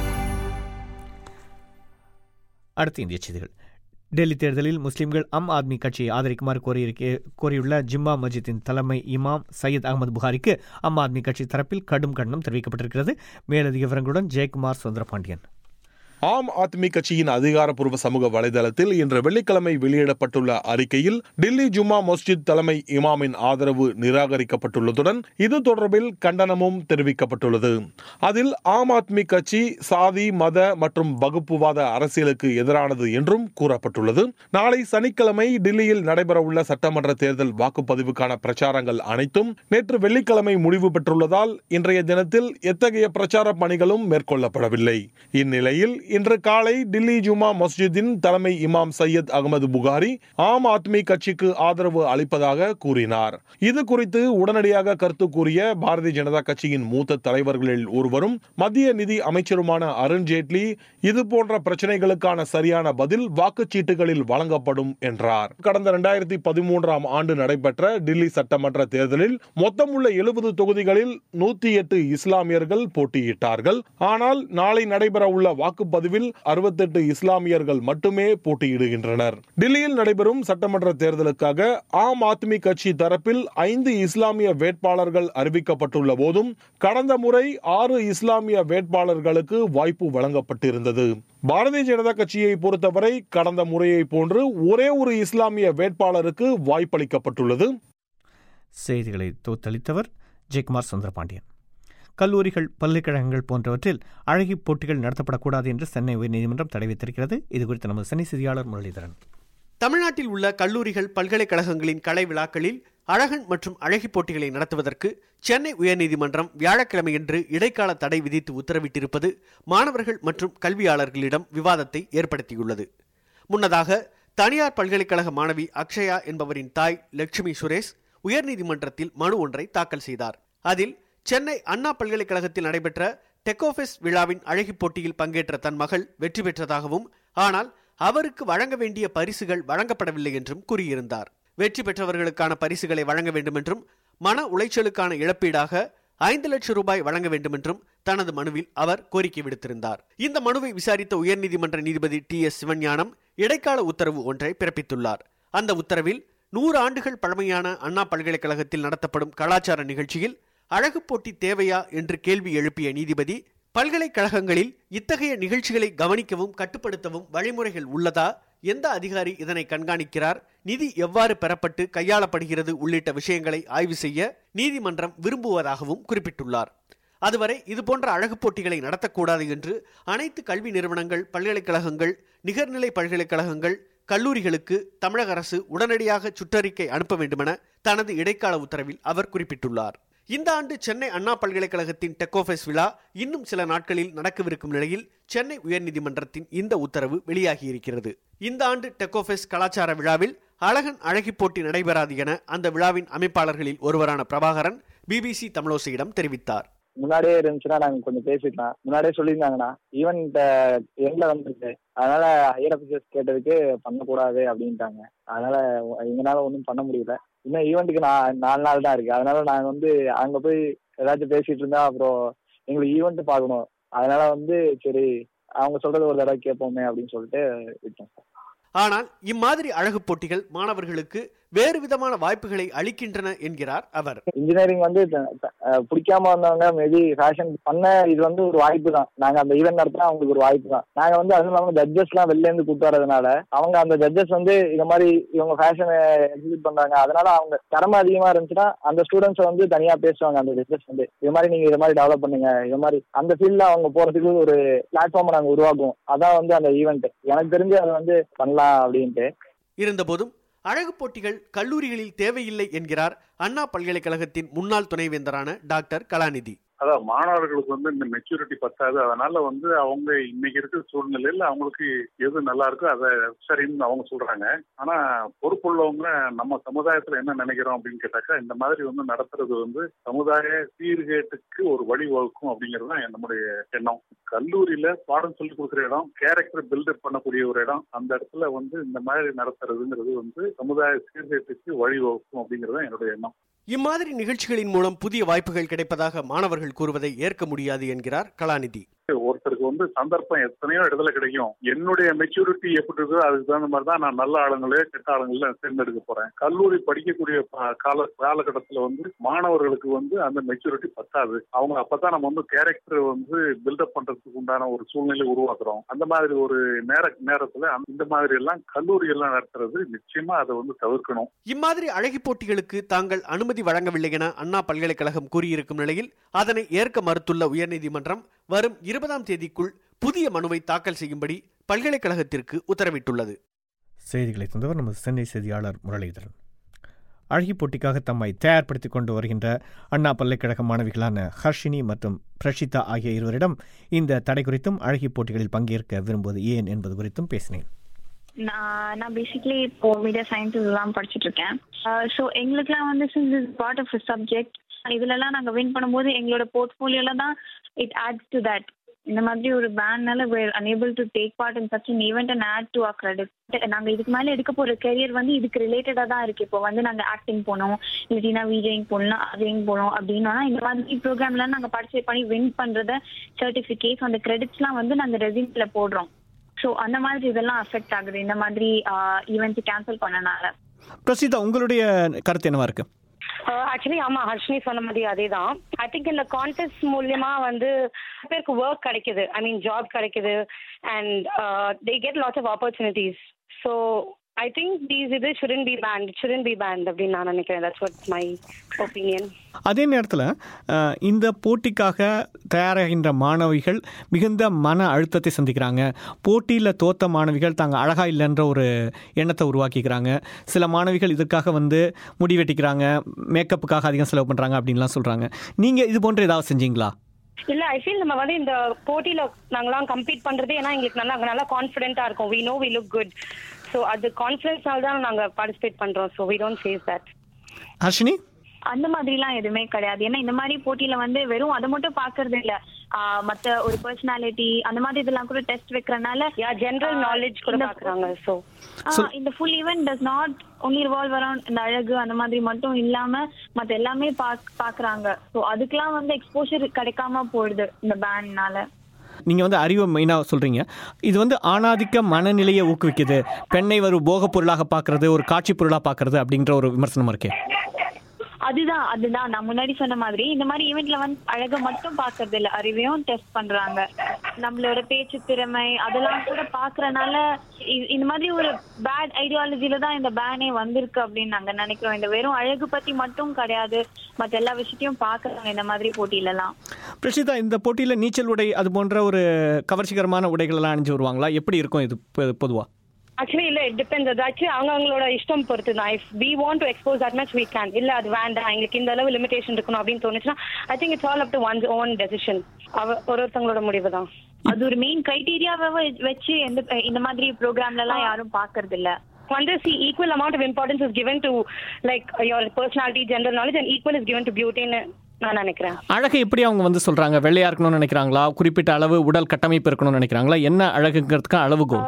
அடுத்த இந்திய செய்திகள் டெல்லி தேர்தலில் முஸ்லிம்கள் அம் ஆத்மி கட்சியை ஆதரிக்குமாறு கோரியிருக்க கோரியுள்ள ஜிம்மா மஸ்ஜித்தின் தலைமை இமாம் சையத் அகமது புகாரிக்கு அம் ஆத்மி கட்சி தரப்பில் கடும் கண்டனம் தெரிவிக்கப்பட்டிருக்கிறது மேலதிக விவரங்களுடன் ஜெயக்குமார் சுந்தரபாண்டியன் ஆம் ஆத்மி கட்சியின் அதிகாரப்பூர்வ சமூக வலைதளத்தில் இன்று வெள்ளிக்கிழமை வெளியிடப்பட்டுள்ள அறிக்கையில் டில்லி ஜும்மா மஸ்ஜித் தலைமை இமாமின் ஆதரவு நிராகரிக்கப்பட்டுள்ளதுடன் இது தொடர்பில் கண்டனமும் தெரிவிக்கப்பட்டுள்ளது அதில் ஆம் ஆத்மி கட்சி சாதி மத மற்றும் வகுப்புவாத அரசியலுக்கு எதிரானது என்றும் கூறப்பட்டுள்ளது நாளை சனிக்கிழமை டில்லியில் நடைபெறவுள்ள சட்டமன்ற தேர்தல் வாக்குப்பதிவுக்கான பிரச்சாரங்கள் அனைத்தும் நேற்று வெள்ளிக்கிழமை முடிவு பெற்றுள்ளதால் இன்றைய தினத்தில் எத்தகைய பிரச்சார பணிகளும் மேற்கொள்ளப்படவில்லை இந்நிலையில் இன்று காலை டில்லி ஜுமா மஸ்ஜிதின் தலைமை இமாம் சையத் அகமது புகாரி ஆம் ஆத்மி கட்சிக்கு ஆதரவு அளிப்பதாக கூறினார் இது குறித்து உடனடியாக கருத்து கூறிய பாரதிய ஜனதா கட்சியின் மூத்த தலைவர்களில் ஒருவரும் மத்திய நிதி அமைச்சருமான அருண் ஜேட்லி இது போன்ற பிரச்சனைகளுக்கான சரியான பதில் வாக்குச்சீட்டுகளில் வழங்கப்படும் என்றார் கடந்த இரண்டாயிரத்தி பதிமூன்றாம் ஆண்டு நடைபெற்ற டில்லி சட்டமன்ற தேர்தலில் மொத்தமுள்ள எழுபது தொகுதிகளில் நூத்தி எட்டு இஸ்லாமியர்கள் போட்டியிட்டார்கள் ஆனால் நாளை நடைபெறவுள்ள வாக்குப்பதிவில் அறுபத்தெட்டு இஸ்லாமியர்கள் மட்டுமே போட்டியிடுகின்றனர் டில்லியில் நடைபெறும் சட்டமன்ற தேர்தலுக்காக ஆம் ஆத்மி கட்சி தரப்பில் ஐந்து இஸ்லாமிய வேட்பாளர்கள் அறிவிக்கப்பட்டுள்ள போதும் கடந்த முறை ஆறு இஸ்லாமிய வேட்பாளர்களுக்கு வாய்ப்பு வழங்கப்பட்டிருந்தது பாரதிய ஜனதா கட்சியை பொறுத்தவரை கடந்த முறையை போன்று ஒரே ஒரு இஸ்லாமிய வேட்பாளருக்கு வாய்ப்பளிக்கப்பட்டுள்ளது செய்திகளை தோத்தளித்தவர் ஜெயக்குமார் சுந்தரபாண்டியன் கல்லூரிகள் பல்கலைக்கழகங்கள் போன்றவற்றில் அழகி போட்டிகள் நடத்தப்படக்கூடாது என்று சென்னை உயர்நீதிமன்றம் தடை வைத்திருக்கிறது இது குறித்து நமது சென்னை செய்தியாளர் முரளிதரன் தமிழ்நாட்டில் உள்ள கல்லூரிகள் பல்கலைக்கழகங்களின் கலை விழாக்களில் அழகன் மற்றும் அழகி போட்டிகளை நடத்துவதற்கு சென்னை உயர்நீதிமன்றம் வியாழக்கிழமையன்று இடைக்கால தடை விதித்து உத்தரவிட்டிருப்பது மாணவர்கள் மற்றும் கல்வியாளர்களிடம் விவாதத்தை ஏற்படுத்தியுள்ளது முன்னதாக தனியார் பல்கலைக்கழக மாணவி அக்ஷயா என்பவரின் தாய் லட்சுமி சுரேஷ் உயர்நீதிமன்றத்தில் மனு ஒன்றை தாக்கல் செய்தார் அதில் சென்னை அண்ணா பல்கலைக்கழகத்தில் நடைபெற்ற டெக்கோஃபெஸ் விழாவின் அழகி போட்டியில் பங்கேற்ற தன் மகள் வெற்றி பெற்றதாகவும் ஆனால் அவருக்கு வழங்க வேண்டிய பரிசுகள் வழங்கப்படவில்லை என்றும் கூறியிருந்தார் வெற்றி பெற்றவர்களுக்கான பரிசுகளை வழங்க வேண்டும் என்றும் மன உளைச்சலுக்கான இழப்பீடாக ஐந்து லட்சம் ரூபாய் வழங்க வேண்டும் என்றும் தனது மனுவில் அவர் கோரிக்கை விடுத்திருந்தார் இந்த மனுவை விசாரித்த உயர்நீதிமன்ற நீதிபதி டி எஸ் சிவஞானம் இடைக்கால உத்தரவு ஒன்றை பிறப்பித்துள்ளார் அந்த உத்தரவில் நூறு ஆண்டுகள் பழமையான அண்ணா பல்கலைக்கழகத்தில் நடத்தப்படும் கலாச்சார நிகழ்ச்சியில் அழகு போட்டி தேவையா என்று கேள்வி எழுப்பிய நீதிபதி பல்கலைக்கழகங்களில் இத்தகைய நிகழ்ச்சிகளை கவனிக்கவும் கட்டுப்படுத்தவும் வழிமுறைகள் உள்ளதா எந்த அதிகாரி இதனை கண்காணிக்கிறார் நிதி எவ்வாறு பெறப்பட்டு கையாளப்படுகிறது உள்ளிட்ட விஷயங்களை ஆய்வு செய்ய நீதிமன்றம் விரும்புவதாகவும் குறிப்பிட்டுள்ளார் அதுவரை இதுபோன்ற அழகு போட்டிகளை நடத்தக்கூடாது என்று அனைத்து கல்வி நிறுவனங்கள் பல்கலைக்கழகங்கள் நிகர்நிலை பல்கலைக்கழகங்கள் கல்லூரிகளுக்கு தமிழக அரசு உடனடியாக சுற்றறிக்கை அனுப்ப வேண்டுமென தனது இடைக்கால உத்தரவில் அவர் குறிப்பிட்டுள்ளார் இந்த ஆண்டு சென்னை அண்ணா பல்கலைக்கழகத்தின் டெக்கோஃபெஸ் விழா இன்னும் சில நாட்களில் நடக்கவிருக்கும் நிலையில் சென்னை உயர்நீதிமன்றத்தின் இந்த உத்தரவு வெளியாகியிருக்கிறது இந்த ஆண்டு டெக்கோஃபெஸ் கலாச்சார விழாவில் அழகன் அழகி போட்டி நடைபெறாது என அந்த விழாவின் அமைப்பாளர்களில் ஒருவரான பிரபாகரன் பிபிசி தமிழோசையிடம் தெரிவித்தார் முன்னாடியே இருந்துச்சுன்னா நாங்க கொஞ்சம் பேசிக்கலாம் முன்னாடியே சொல்லியிருந்தாங்கண்ணா ஈவன் எண்ட்ல வந்துருக்கு அதனால ஹையர் ஆஃபீஸர்ஸ் கேட்டதுக்கு பண்ணக்கூடாது அப்படின்ட்டாங்க அதனால எங்களால ஒன்றும் பண்ண முடியல இன்னும் ஈவெண்ட்டுக்கு நான் நாலு நாள் தான் இருக்கு அதனால நாங்க வந்து அங்க போய் ஏதாச்சும் பேசிட்டு இருந்தா அப்புறம் எங்களுக்கு ஈவெண்ட் பார்க்கணும் அதனால வந்து சரி அவங்க சொல்றது ஒரு தடவை கேட்போமே அப்படின்னு சொல்லிட்டு விட்டோம் சார் ஆனால் இம்மாதிரி அழகு போட்டிகள் மாணவர்களுக்கு வேறு விதமான வாய்ப்புகளை அளிக்கின்றன என்கிறார் அவர் இன்ஜினியரிங் வந்து பிடிக்காம வந்தவங்க மேபி ஃபேஷன் பண்ண இது வந்து ஒரு வாய்ப்பு தான் நாங்க அந்த ஈவெண்ட் நடத்தினா அவங்களுக்கு ஒரு வாய்ப்பு தான் நாங்க வந்து அதுவும் இல்லாம ஜட்ஜஸ் எல்லாம் வெளில இருந்து கூட்டு வரதுனால அவங்க அந்த ஜட்ஜஸ் வந்து இந்த மாதிரி இவங்க ஃபேஷனை எக்ஸிபிட் பண்றாங்க அதனால அவங்க திறமை அதிகமா இருந்துச்சுன்னா அந்த ஸ்டூடெண்ட்ஸ் வந்து தனியா பேசுவாங்க அந்த ஜட்ஜஸ் வந்து இது மாதிரி நீங்க இது மாதிரி டெவலப் பண்ணுங்க இது மாதிரி அந்த ஃபீல்ட்ல அவங்க போறதுக்கு ஒரு பிளாட்ஃபார்ம் நாங்க உருவாக்குவோம் அதான் வந்து அந்த ஈவெண்ட் எனக்கு தெரிஞ்சு அதை வந்து பண்ணலாம் அப்படின்ட்டு இருந்தபோதும் அழகு போட்டிகள் கல்லூரிகளில் தேவையில்லை என்கிறார் அண்ணா பல்கலைக்கழகத்தின் முன்னாள் துணைவேந்தரான டாக்டர் கலாநிதி அதான் மாணவர்களுக்கு வந்து இந்த மெச்சூரிட்டி பத்தாது அதனால வந்து அவங்க இன்னைக்கு இருக்கிற சூழ்நிலையில அவங்களுக்கு எது நல்லா இருக்கோ அதை சரின்னு அவங்க சொல்றாங்க ஆனா பொறுப்புள்ளவங்க நம்ம சமுதாயத்துல என்ன நினைக்கிறோம் அப்படின்னு கேட்டாக்கா இந்த மாதிரி வந்து நடத்துறது வந்து சமுதாய சீர்கேட்டுக்கு ஒரு வழிவகுக்கும் அப்படிங்கிறது தான் நம்முடைய எண்ணம் கல்லூரியில பாடம் சொல்லி கொடுக்குற இடம் கேரக்டர் பில்டப் பண்ணக்கூடிய ஒரு இடம் அந்த இடத்துல வந்து இந்த மாதிரி நடத்துறதுங்கிறது வந்து சமுதாய சீர்கேட்டுக்கு வழிவகுக்கும் அப்படிங்கிறது தான் என்னுடைய எண்ணம் இம்மாதிரி நிகழ்ச்சிகளின் மூலம் புதிய வாய்ப்புகள் கிடைப்பதாக மாணவர்கள் கூறுவதை ஏற்க முடியாது என்கிறார் கலாநிதி ஒருத்தருக்கு வந்து சந்தர்ப்பம் எத்தனையோ இடத்துல கிடைக்கும் என்னுடைய மெச்சூரிட்டி எப்படி இருக்கோ அதுக்கு தகுந்த மாதிரி தான் நான் நல்ல ஆளுங்களே கெட்ட ஆளுங்களே தேர்ந்தெடுக்க போறேன் கல்லூரி படிக்கக்கூடிய ப- கால காலகட்டத்துல வந்து மாணவர்களுக்கு வந்து அந்த மெச்சூரிட்டி பத்தாது அவங்க அப்பதான் நம்ம வந்து கேரக்டர் வந்து பில்டப் பண்றதுக்கு உண்டான ஒரு சூழ்நிலை உருவாக்குறோம் அந்த மாதிரி ஒரு நேர நேரத்துல அந்த- இந்த மாதிரி எல்லாம் கல்லூரி எல்லாம் நடத்துறது நிச்சயமா அதை வந்து தவிர்க்கணும் இம்மாதிரி அழகி போட்டிகளுக்கு தாங்கள் அனுமதி வழங்கவில்லை என அண்ணா பல்கலைக்கழகம் கூறியிருக்கும் நிலையில் அதனை ஏற்க மறுத்துள்ள உயர்நீதிமன்றம் வரும் இருபதாம் தேதிக்குள் புதிய மனுவை தாக்கல் செய்யும்படி பல்கலைக்கழகத்திற்கு உத்தரவிட்டுள்ளது செய்திகளை தந்தவர் நமது சென்னை செய்தியாளர் முரளிதரன் அழகி போட்டிக்காக தம்மை தயார்படுத்திக் கொண்டு வருகின்ற அண்ணா பல்கலைக்கழக மாணவிகளான ஹர்ஷினி மற்றும் பிரஷிதா ஆகிய இருவரிடம் இந்த தடை குறித்தும் அழகி போட்டிகளில் பங்கேற்க விரும்புவது ஏன் என்பது குறித்தும் பேசினேன் நான் நான் பேசிக்கலி இப்போ மீடியா சயின்ஸ் இதெல்லாம் படிச்சுட்டு இருக்கேன் ஸோ எங்களுக்குலாம் வந்து since is part of subject இதுலலாம் நாங்கள் வின் பண்ணும்போது எங்களோட போர்ட்ஃபோலியோல தான் இட் ஆட்ஸ் டு தட் இந்த மாதிரி ஒரு பேன்னால we're enable to take part in such an event and add to our credit நாங்கள் இதுக்கு மேலே எடுக்க போகிற கெரியர் வந்து இதுக்கு ரிலேட்டடாக தான் இருக்கு இப்போ வந்து நாங்கள் ஆக்டிங் போனோம் இல்லைன்னா விஜயிங் போகலாம் அதையும் போனோம் அப்படின்னா இந்த மாதிரி ப்ரோக்ராம்லாம் நாங்கள் பார்ட்டிசிபேட் பண்ணி வின் பண்ணுறத சர்டிஃபிகேட்ஸ் அந்த கிரெடிட்ஸ்லாம் வந்து நாங்கள் ரெசியூமில் போடுறோம் ஸோ அந்த மாதிரி இதெல்லாம் அஃபெக்ட் ஆகுது இந்த மாதிரி ஈவெண்ட்ஸ் கேன்சல் பண்ணனால பிரசிதா உங்களுடைய கருத்து என்னவா இருக்கு ஆக்சுவலி ஆமா ஹர்ஷினி சொன்ன மாதிரி அதே தான் ஐ திங்க் இந்த கான்டெஸ்ட் மூலியமா வந்து பேருக்கு ஒர்க் கிடைக்குது ஐ மீன் ஜாப் கிடைக்குது and they get lots of opportunities so I think these இது shouldn't be banned shouldn't be banned அப்படின்னு நான் நினைக்கிறேன் தட்ஸ் வாட் மை ஒப்பீனியன் அதே நேரத்தில் அஹ், இந்த போட்டிக்காக தயாராகின்ற மாணவிகள் மிகுந்த மன அழுத்தத்தை சந்திக்கிறாங்க போட்டியில் தோத்த மாணவிகள் தாங்க அழகா இல்லைன்ற ஒரு எண்ணத்தை உருவாக்கிக்கிறாங்க சில மாணவிகள் இதற்காக வந்து முடி வெட்டிக்கிறாங்க மேக்கப்புக்காக அதிகம் செலவு பண்ணுறாங்க அப்படின்லாம் சொல்கிறாங்க நீங்கள் இது போன்ற ஏதாவது செஞ்சீங்களா இல்ல ஐ ஃபீல் நம்ம வந்து இந்த போட்டியில நாங்களாம் கம்பீட் பண்றதே ஏன்னா எங்களுக்கு நல்லா அங்க நல்லா கான்ஃபிடென்ட்டா இருக்கும் we know we look good so அது கான்ஃபிடன்ஸ்னால தான் நாங்க பார்ட்டிசிபேட் பண்றோம் so we don't face that Harshini அந்த மாதிரிலாம் எதுவுமே கிடையாது ஏன்னா இந்த மாதிரி போட்டியில வந்து வெறும் அதை மட்டும் பாக்குறது இல்ல ஆஹ் மத்த ஒரு பர்சனாலிட்டி அந்த மாதிரி இதெல்லாம் கூட டெஸ்ட் வைக்கிறனால ஜெனரல் நாலேஜ் கூட பாக்குறாங்க ஸோ இந்த full event does not only revolve around இந்த அழகு அந்த மாதிரி மட்டும் இல்லாம மத்த எல்லாமே பாக் பாக்குறாங்க ஸோ அதுக்கெல்லாம் வந்து எக்ஸ்போஷர் கிடைக்காம போயிடுது இந்த பேன்னால நீங்கள் வந்து அறிவை மெயினாக சொல்கிறீங்க இது வந்து ஆணாதிக்க மனநிலையை ஊக்குவிக்குது பெண்ணை ஒரு போகப் பொருளாக பார்க்கறது ஒரு காட்சி பொருளாக பார்க்கறது அப்படின்ற ஒரு விமர்சனம் இருக்கே அதுதான் அதுதான் நான் முன்னாடி சொன்ன மாதிரி இந்த மாதிரி ஈவெண்ட்ல வந்து அழக மட்டும் பாக்குறது இல்ல அறிவையும் டெஸ்ட் பண்றாங்க நம்மளோட பேச்சு திறமை அதெல்லாம் கூட பாக்குறனால இ- இந்த மாதிரி ஒரு பேட் ஐடியாலஜில தான் இந்த பேனே வந்திருக்கு அப்படின்னு நாங்க நினைக்கிறோம் இந்த வெறும் அழகு பத்தி மட்டும் கிடையாது மத்த எல்லா விஷயத்தையும் பாக்குறாங்க இந்த மாதிரி போட்டியில எல்லாம் பிரஷிதா இந்த போட்டியில் நீச்சல் உடை அது போன்ற ஒரு கவர்ச்சிகரமான உடைகள் எல்லாம் அணிஞ்சு வருவாங்களா எப்படி இருக்கும் இது பொதுவாக ஆக்சுவலி இல்ல இட் டிபெண்ட்ஸ் அது ஆக்சுவலி அவங்க அவங்களோட இஷ்டம் பொறுத்து தான் if we want to expose that much we can இல்ல அது வேண்டாம் எங்களுக்கு இந்த அளவு லிமிடேஷன் இருக்கணும் அப்படின்னு தோணுச்சுன்னா I think it's all up to one's own decision அவ ஒரு ஒருத்தவங்களோட முடிவு தான் அது ஒரு மெயின் கிரைட்டீரியாவை வச்சு எந்த இந்த மாதிரி ப்ரோக்ராம்ல எல்லாம் யாரும் பாக்குறது இல்ல One does see equal amount of importance is given to like your personality, general knowledge, and equal is given to beauty. ன்னு நான் நினைக்கிறேன் அழகை எப்படி அவங்க வந்து சொல்கிறாங்க வெள்ளையாக இருக்கணும்னு நினைக்கிறாங்களா குறிப்பிட்ட அளவு உடல் கட்டமைப்பு இருக்கணும்னு நினைக்கிறாங்களா என்ன அழகுங்கிறதுக்கு அளவுகோல்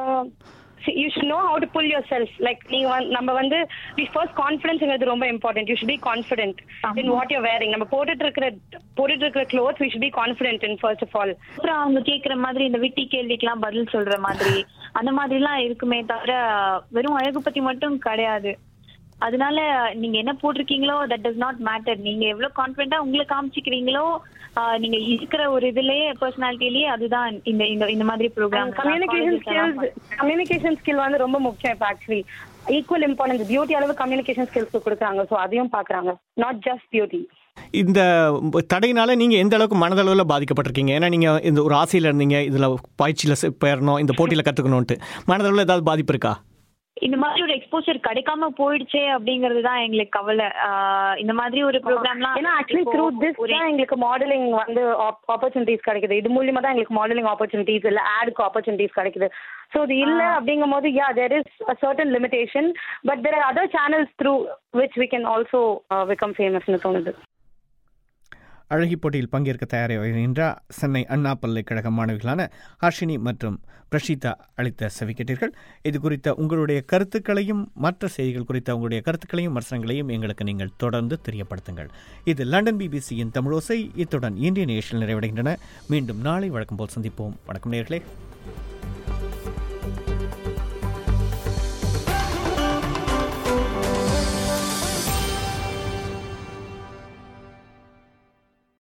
you should know how to pull yourself like நீங்க வந்து நம்ம வந்து வி ஃபர்ஸ்ட் கான்ஃபிடன்ஸ்ங்கிறது ரொம்ப important you should be confident in what you wearing நம்ம போட்டுட்டு இருக்கிற போட்டுட்டு இருக்கிற clothes we should be confident in first of all அப்புறம் அவங்க கேக்குற மாதிரி இந்த விட்டி கேள்விக்கெல்லாம் பதில் சொல்ற மாதிரி அந்த மாதிரி எல்லாம் இருக்குமே தவிர வெறும் அழகு பத்தி மட்டும் கிடையாது அதனால நீங்க என்ன போட்டிருக்கீங்களோ தட் டஸ் நாட் மேட்டர் நீங்க எவ்வளவு கான்பிடண்டா உங்களை காமிச்சிக்கிறீங்களோ ஆஹ் நீங்க இருக்கிற ஒரு இதுலயே பர்சனாலிட்டிலேயே அதுதான் இந்த இந்த இந்த மாதிரி program communication skills communication skill வந்து ரொம்ப முக்கியம் இப்போ ஆக்சுவலி ஈக்குவல் இம்பார்ட்டன்ஸ் பியூட்டி அளவு கம்யூனிகேஷன் ஸ்கில்ஸ் கொடுக்குறாங்க ஸோ அதையும் பார்க்குறாங்க நாட் ஜஸ்ட் பியூட்டி இந்த தடையினால நீங்கள் எந்த அளவுக்கு மனதளவில் பாதிக்கப்பட்டிருக்கீங்க ஏன்னா நீங்கள் இந்த ஒரு ஆசையில் இருந்தீங்க இதில் பயிற்சியில் போயிடணும் இந்த போட்டியில் கற்றுக்கணுன்ட்டு மனதளவில் ஏதாவது பாதிப்பு இருக்கா இந்த மாதிரி ஒரு எக்ஸ்போசர் கிடைக்காம போயிடுச்சே அப்படிங்கிறது தான் எங்களுக்கு கவலை ஆஹ் இந்த மாதிரி ஒரு ப்ரோக்ராம்லாம் ஏன்னா ஆக்சுவலி த்ரூ திஸ் தான் எங்களுக்கு மாடலிங் வந்து ஆப்பர்ச்சுனிட்டிஸ் கிடைக்குது இது மூலியமா தான் எங்களுக்கு மாடலிங் ஆப்பர்ச்சுனிட்டிஸ் இல்ல ஆடுக்கு ஆப்பர்ச்சுனிட்டிஸ் கிடைக்குது ஸோ இது இல்ல அப்படிங்கும் போது yeah there is a certain limitation but there are other channels through which we can also become ஃபேமஸ்னு தோணுது அழகி போட்டியில் பங்கேற்க தயாராக வருகின்ற சென்னை அண்ணா பல்கலைக்கழக மாணவிகளான ஹர்ஷினி மற்றும் பிரஷிதா அளித்த செவிக்கேட்டீர்கள் இது குறித்த உங்களுடைய கருத்துக்களையும் மற்ற செய்திகள் குறித்த உங்களுடைய கருத்துக்களையும் விமர்சனங்களையும் எங்களுக்கு நீங்கள் தொடர்ந்து தெரியப்படுத்துங்கள் இது லண்டன் பிபிசியின் தமிழோசை இத்துடன் இந்திய நேஷனல் நிறைவடைகின்றன மீண்டும் நாளை வழக்கம் போல் சந்திப்போம் வணக்கம் நேர்களே